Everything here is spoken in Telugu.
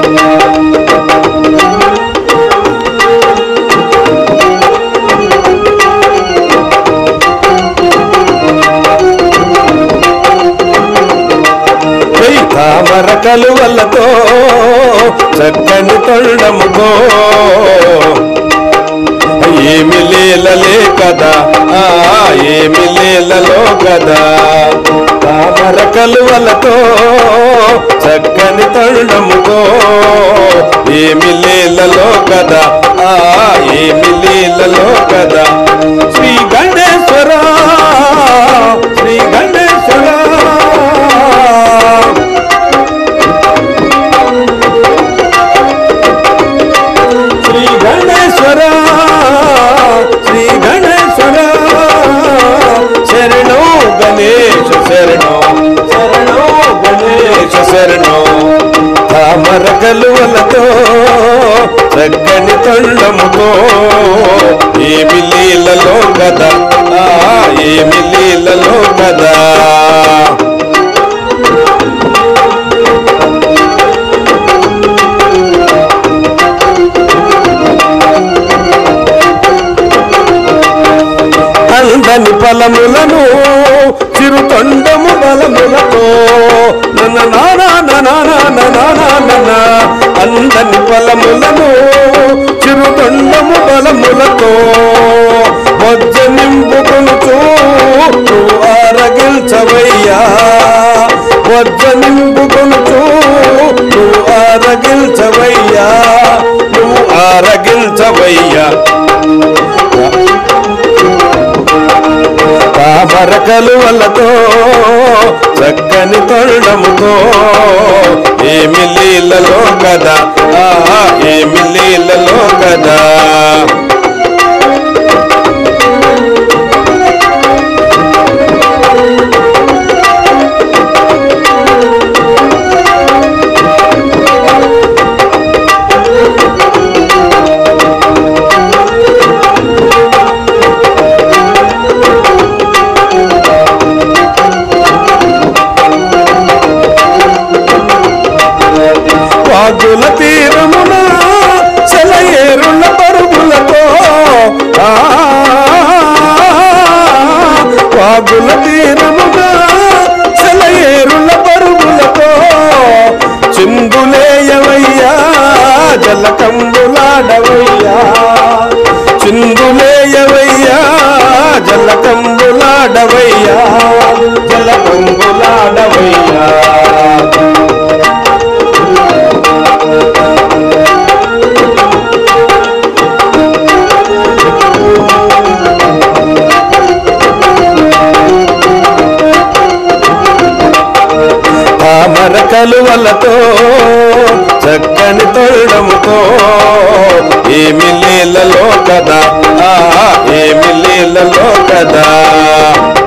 వెయ్యి తామర కలువలతో చక్కని తొండముతో ఏమి లేలలే కదా ఆ ఏమి లేలలో కదా తామర కలువలతో చక్కని తొండముతో ఏమి లేలలో కదా ఆ ఏమి లేలలో కదా శ్రీ గణేశ్వర శ్రీ గణేశ్వర శ్రీ గణేశ్వర శ్రీ గణేశ్వర శరణో గణేశ శరణో శరణో గణేశ శరణో తామర కలువలతో చక్కని తొండముతో ఏమి లీలలో కదా ఆ ఏమి లీలలో కదా అందని ఫలములను చిరు తొండము బలములతో నన్న నానా నానా నానా నానా అందని ఫలములను చిరు తొండము బలములతో వజ్జ నింపుకొనుచు నువ్వు ఆరగిల్చవయ్యా వజ్జ నింపుకొనుచు నువ్వు ఆరగిల్చవయ్యా నువ్వు ఆరగిల్చవయ్యా తామర కలువలతో చక్కని తొండముతో ఏమి లీలలో కదా ఆ ఏమి లీలలో కదా వాగుల తీరమున సెలయేరుల పరుగులతో ఆ, వాగుల తీరమున సెలయేరుల పరుగులతో చిందులేయవయ్యా జలకంబులాడవయ్యా చిందులేయవయ్యా జలకంబులాడవయ్యా జలకంబులాడవయ్యా తామర కలువలతో చక్కని తొడముతో ఏమి లీలలో కదా ఆ ఏమి లీలలో కదా